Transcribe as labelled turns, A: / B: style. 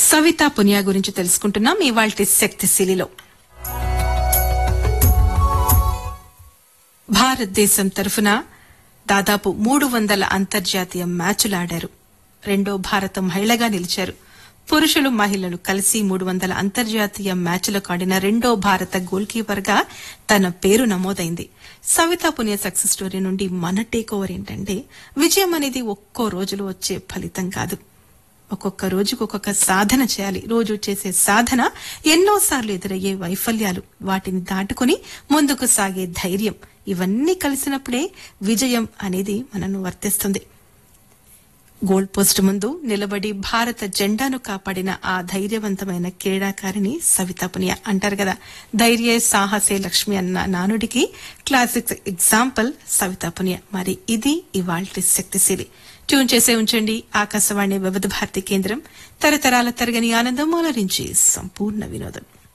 A: సవితా పునియా గురించి తెలుసుకుంటున్నాం ఇవాల్టి శక్తిశీలిలో భారతదేశం తరఫున దాదాపు మూడు వందల అంతర్జాతీయ మ్యాచులు ఆడారు రెండో భారత మహిళగా నిలిచారు పురుషులు మహిళలు కలిసి మూడు వందల అంతర్జాతీయ మ్యాచ్లకు ఆడిన రెండో భారత గోల్ కీపర్ గా తన పేరు నమోదైంది సవితా పునియా సక్సెస్ స్టోరీ నుండి మన టేక్ ఓవర్ ఏంటంటే విజయం అనేది ఒక్కో రోజులో వచ్చే ఫలితం కాదు ఒక్కొక్క రోజుకు ఒక్కొక్క సాధన చేయాలి రోజు చేసే సాధన ఎన్నోసార్లు ఎదురయ్యే వైఫల్యాలు వాటిని దాటుకుని ముందుకు సాగే ధైర్యం ఇవన్నీ కలిసినప్పుడే విజయం అనేది మనను వర్తిస్తుంది గోల్డ్ పోస్ట్ ముందు నిలబడి భారత జెండాను కాపాడిన ఆ ధైర్యవంతమైన క్రీడాకారిణి సవితా పునియా అంటారు కదా ధైర్య సాహసే లక్ష్మి అన్న నానుడికి క్లాసిక్ ఎగ్జాంపుల్ సవితా పునియా మరి ఇది ఇవాల్టి శక్తిశీలి ట్యూన్ చేసే ఉంచండి ఆకాశవాణి వివిధ భారతి కేంద్రం తరతరాల తరగని ఆనందం అలరించి సంపూర్ణ వినోదం